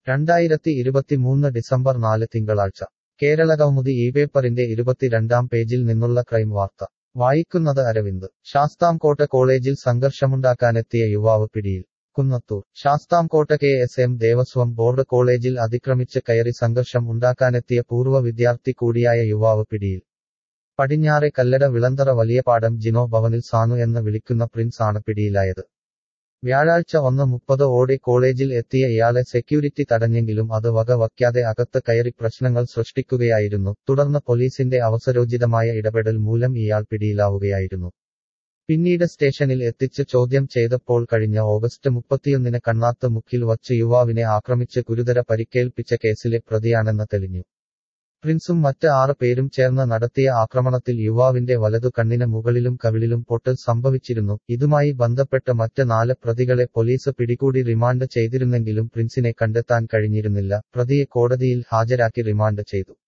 രണ്ടായിരത്തി ഇരുപത്തിമൂന്ന് ഡിസംബർ നാല് തിങ്കളാഴ്ച കേരള കൗമുദി ഈ പേപ്പറിന്റെ ഇരുപത്തിരണ്ടാം പേജിൽ നിന്നുള്ള ക്രൈം വാർത്ത വായിക്കുന്നത് അരവിന്ദ് ശാസ്താംകോട്ട കോളേജിൽ സംഘർഷമുണ്ടാക്കാനെത്തിയ യുവാവ് പിടിയിൽ Kunnathur Sasthamcotta K S M Devaswom board കോളേജിൽ അതിക്രമിച്ച് കയറി സംഘർഷം ഉണ്ടാക്കാനെത്തിയ പൂർവ്വ വിദ്യാർത്ഥി കൂടിയായ യുവാവ് പിടിയിൽ പടിഞ്ഞാറെ കല്ലട വിളന്തറ വലിയപാടം ജിനോ ഭവനിൽ സാനു എന്ന് വിളിക്കുന്ന പ്രിൻസ് ആണ് പിടിയിലായത് വ്യാഴാഴ്ച ഒന്ന് മുപ്പത് ഓടെ കോളേജിൽ എത്തിയ ഇയാളെ സെക്യൂരിറ്റി തടഞ്ഞെങ്കിലും അത് വക വയ്ക്കാതെ അകത്ത് കയറി പ്രശ്നങ്ങൾ സൃഷ്ടിക്കുകയായിരുന്നു തുടർന്ന് പോലീസിന്റെ അവസരോചിതമായ ഇടപെടൽ മൂലം ഇയാൾ പിടിയിലാവുകയായിരുന്നു പിന്നീട് സ്റ്റേഷനിൽ എത്തിച്ച് ചോദ്യം ചെയ്തപ്പോൾ കഴിഞ്ഞ ഓഗസ്റ്റ് മുപ്പത്തിയൊന്നിന് കണ്ണാത്ത് മുക്കിൽ വച്ച് യുവാവിനെ ആക്രമിച്ച് ഗുരുതര പരിക്കേൽപ്പിച്ച കേസിലെ പ്രതിയാണെന്ന് തെളിഞ്ഞു പ്രിൻസും മറ്റ് ആറ് പേരും ചേർന്ന് നടത്തിയ ആക്രമണത്തിൽ യുവാവിന്റെ വലതു കണ്ണിന് മുകളിലും കവിളിലും പൊട്ടൽ സംഭവിച്ചിരുന്നു ഇതുമായി ബന്ധപ്പെട്ട് മറ്റ് നാല് പ്രതികളെ പോലീസ് പിടികൂടി റിമാൻഡ് ചെയ്തിരുന്നെങ്കിലും പ്രിൻസിനെ കണ്ടെത്താൻ കഴിഞ്ഞിരുന്നില്ല പ്രതിയെ കോടതിയിൽ ഹാജരാക്കി റിമാൻഡ് ചെയ്തു